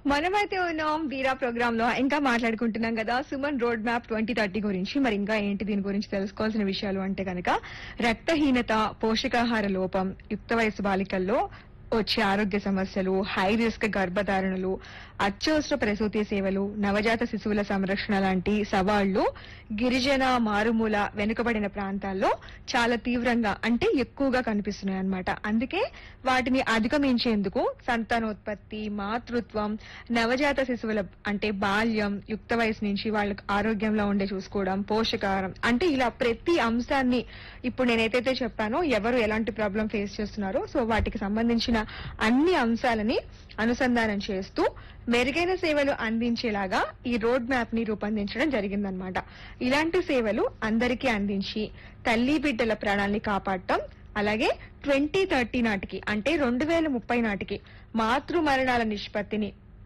మనమైతే ఉన్నాం వీరా ప్రోగ్రామ్ లో ఇంకా మాట్లాడుకుంటున్నాం కదా సుమన్ రోడ్ మ్యాప్ ట్వంటీ థర్టీ గురించి మరి ఇంకా ఏంటి దీని గురించి తెలుసుకోవాల్సిన విషయాలు అంటే కనుక రక్తహీనత పోషకాహార లోపం యుక్త వయసు బాలికల్లో వచ్చే ఆరోగ్య సమస్యలు హై రిస్క్ గర్భధారణలు అత్యవసర ప్రసూతి సేవలు నవజాత శిశువుల సంరక్షణ లాంటి సవాళ్లు గిరిజన మారుమూల వెనుకబడిన ప్రాంతాల్లో చాలా తీవ్రంగా అంటే ఎక్కువగా కనిపిస్తున్నాయి అన్నమాట అందుకే వాటిని అధిగమించేందుకు సంతానోత్పత్తి మాతృత్వం నవజాత శిశువుల అంటే బాల్యం యుక్త వయసు నుంచి వాళ్ళకి ఆరోగ్యంలో ఉండే చూసుకోవడం పోషకాహారం అంటే ఇలా ప్రతి అంశాన్ని ఇప్పుడు నేను ఏదైతే చెప్పానో ఎవరు ఎలాంటి ప్రాబ్లం ఫేస్ చేస్తున్నారో సో వాటికి సంబంధించిన అన్ని అంశాలని అనుసంధానం చేస్తూ మెరుగైన సేవలు అందించేలాగా ఈ రోడ్ మ్యాప్ ని రూపొందించడం జరిగిందనమాట ఇలాంటి సేవలు అందరికీ అందించి తల్లి బిడ్డల ప్రాణాల్ని కాపాడటం అలాగే ట్వంటీ థర్టీ నాటికి అంటే రెండు వేల ముప్పై నాటికి మాతృ మరణాల నిష్పత్తిని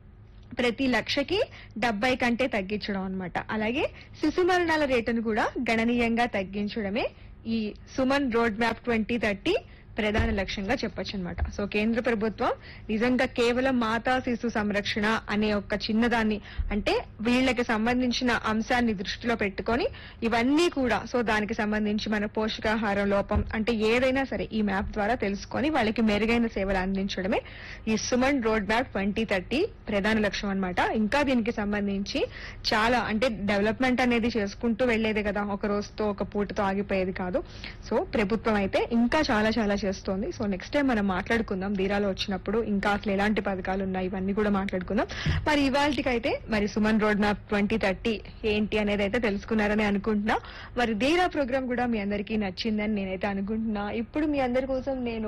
ప్రతి లక్షకి డెబ్బై కంటే తగ్గించడం అన్నమాట అలాగే శిశు మరణాల రేటును కూడా గణనీయంగా తగ్గించడమే ఈ సుమన్ రోడ్ మ్యాప్ ట్వంటీ థర్టీ ప్రధాన లక్ష్యంగా చెప్పొచ్చు అనమాట సో కేంద్ర ప్రభుత్వం నిజంగా కేవలం మాతా శిశు సంరక్షణ అనే ఒక చిన్నదాన్ని అంటే వీళ్ళకి సంబంధించిన అంశాన్ని దృష్టిలో పెట్టుకొని ఇవన్నీ కూడా సో దానికి సంబంధించి మన పోషకాహారం లోపం అంటే ఏదైనా సరే ఈ మ్యాప్ ద్వారా తెలుసుకొని వాళ్ళకి మెరుగైన సేవలు అందించడమే ఈ సుమన్ రోడ్ మ్యాప్ ట్వంటీ థర్టీ ప్రధాన లక్ష్యం అన్నమాట ఇంకా దీనికి సంబంధించి చాలా అంటే డెవలప్మెంట్ అనేది చేసుకుంటూ వెళ్లేదే కదా ఒక రోజుతో ఒక పూటతో ఆగిపోయేది కాదు సో ప్రభుత్వం అయితే ఇంకా చాలా చాలా చేస్తోంది సో నెక్స్ట్ టైం మనం మాట్లాడుకుందాం దీరాలో వచ్చినప్పుడు ఇంకా అసలు ఎలాంటి పథకాలు ఉన్నాయి ఇవన్నీ కూడా మాట్లాడుకుందాం మరి ఇవాళకైతే మరి సుమన్ రోడ్ మ్యాప్ ట్వంటీ థర్టీ ఏంటి అనేది అయితే తెలుసుకున్నారని అనుకుంటున్నా మరి దీరా ప్రోగ్రామ్ కూడా మీ అందరికీ నచ్చిందని నేనైతే అనుకుంటున్నా ఇప్పుడు మీ అందరి కోసం నేను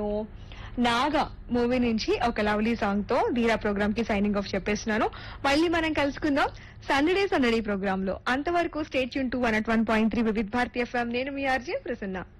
నాగా మూవీ నుంచి ఒక లవ్లీ సాంగ్ తో దీరా ప్రోగ్రామ్ కి సైనింగ్ ఆఫ్ చెప్పేస్తున్నాను మళ్ళీ మనం కలుసుకుందాం సందడే సందడి ప్రోగ్రామ్ లో అంతవరకు స్టేట్ యూన్ to one at one point three Vividh Bharatiya FM నేను మీ ఆర్జే ప్రసన్న